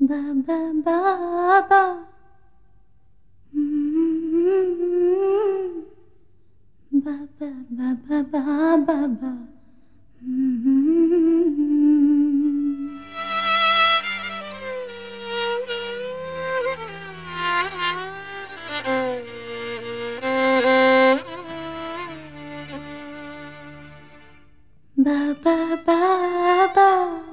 ba ba ba ba. Mm. Ba ba ba ba ba ba ba. Mm. Ba ba ba ba.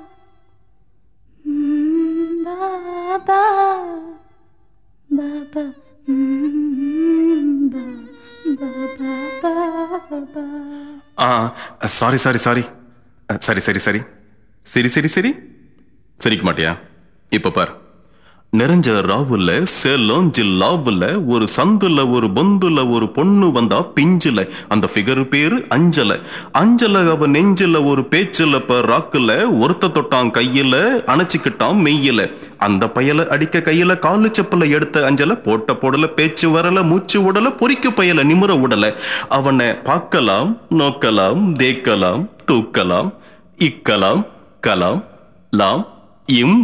Mm, ba ba. Ba ba. Mm, ba ba ba ba ba. ஆ sorry sorry sorry சரி சரி சரி சரி சரி சரி சிரிக்க மாட்டியா இப்ப பார் நிறைஞ்ச ராவுல சேலம் ஜில்லாவுல ஒரு சந்துல ஒரு பொந்துல ஒரு பொண்ணு வந்தா பிஞ்சுல அந்த ஃபிகர் பேரு அஞ்சல அஞ்சல அவ நெஞ்சில ஒரு பேச்சுல ப ராக்குல ஒருத்த தொட்டான் கையில அணைச்சிக்கிட்டான் மெய்யில அந்த பயல அடிக்க கையில காலு செப்பல எடுத்த அஞ்சல போட்ட போடல பேச்சு வரல மூச்சு உடல பொறிக்கு பயல நிமிர உடல அவனை பார்க்கலாம் நோக்கலாம் தேக்கலாம் தூக்கலாம் இக்கலாம் கலாம் லாம் இம்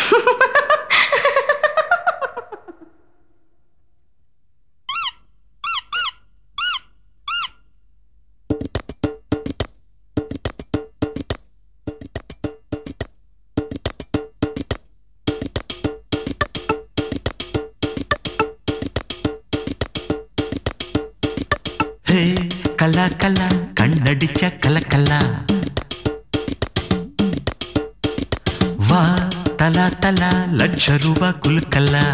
ஹே கலா கலா கண்ணடிச்ச கலக்கல்லா வா தலா தலா லட்ச ரூபா குலுக்கல்லா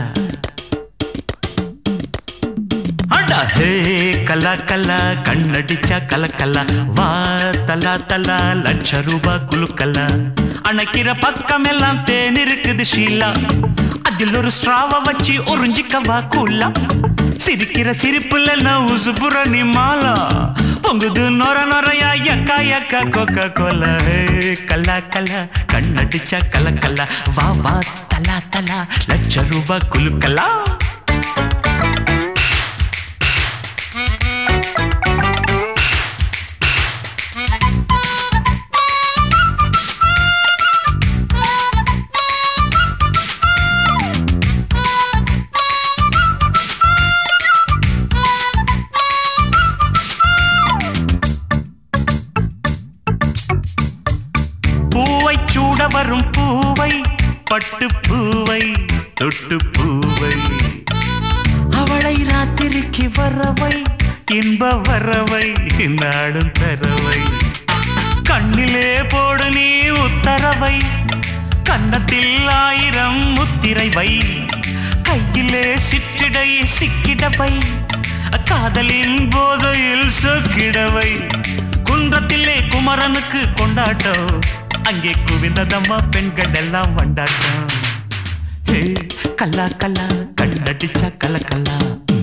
அடா ஹே கலா கலா கண்ணடிச்ச கலக்கல்லா வா தலா தலா லட்ச ரூபா குலுக்கல்லா அணைக்கிற பக்கம் எல்லாம் தேன் இருக்குது ஷீலா அதில் ஒரு ஸ்ட்ராவ வச்சு உறிஞ்சிக்கவா கூலா சிரிக்கிற சிரிப்புல நான் உசுப்புற நீ மாலா பொங்குது நொர நொறையா எக்கா எக்கா கொக்க கொல கல்லா கல்லா கண்ணடிச்சா கல கல்லா வா வா தலா தலா லட்ச ரூபா குலுக்கலா பூவை சூட வரும் பூவை பட்டு பூவை தொட்டு பூவை அவளை ராத்திரிக்கு வரவை இன்ப வரவை நாடும் தரவை கண்ணிலே போடு நீ உத்தரவை கன்னத்தில் ஆயிரம் முத்திரை வை கையிலே சிற்றிடை சிக்கிடவை காதலின் போதையில் சொக்கிடவை குன்றத்திலே குமரனுக்கு கொண்டாட்டம் அங்கே குவிந்ததம்மா பெண்கள் எல்லாம் வண்டாட்டம் ஹே கல்லா கல்லா கண்ணடிச்சா கல கல்லா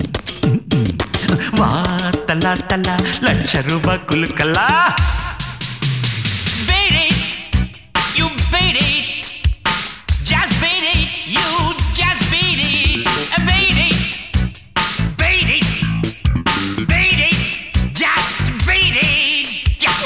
வா தலா தலா லட்ச ரூபாய் குலுக்கல்லா Beat it, you beat it. Just beat it, you just beat it. Uh, Beat it, beat it, beat it, just beat it. Yeah.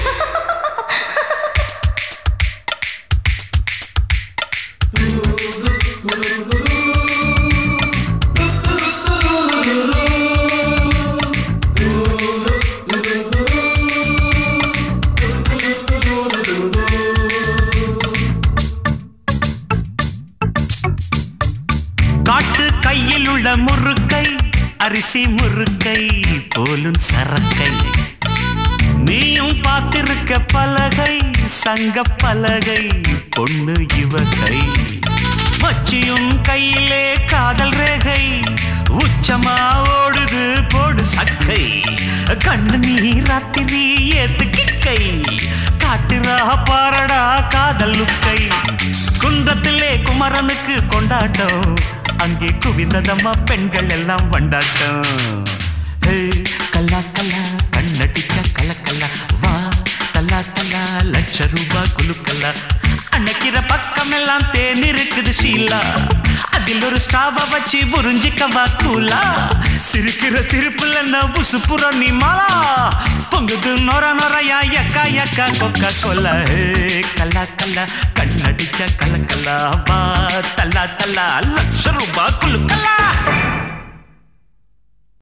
காட்டு கையில் உள்ள முறுக்கை அரிசி முறுக்கை போலும் சரக்கை நீயும் பார்த்திருக்க பலகை சங்க பலகை பொண்ணு இவகை மச்சியும் கையிலே காதல் ரேகை உச்சமா ஓடுது போடு சக்கை கண்ணு நீ ராத்திரி ஏத்து கிக்கை காட்டுறா பாரடா காதல் லுக்கை குன்றத்திலே குமரனுக்கு கொண்டாட்டம் அங்கே குவிந்ததம்மா பெண்கள் எல்லாம் வண்டாட்டம் ஹே, கல்லா கல்லா கண்ணடிச்ச கலக்கல்லா வா தல்லா தல்லா லட்ச ரூபா குலுக்கல்லா அன்னைக்கிற பக்கம் எல்லாம் தேன் இருக்குது ஷீலா அதில் ஒரு ஸ்டாவ வச்சு புரிஞ்சிக்கவா கூலா சிரிக்கிற சிரிப்புல நான் உசுப்புற நீ மாலா பொங்குது நொர நொறையா எக்கா எக்கா கொக்க கொல்ல கல்லா கல்லா கண்ணடிச்ச கலக்கல்லா வா தல்லா தலா தலா லட்ச ரூபாய் குலுக்கலா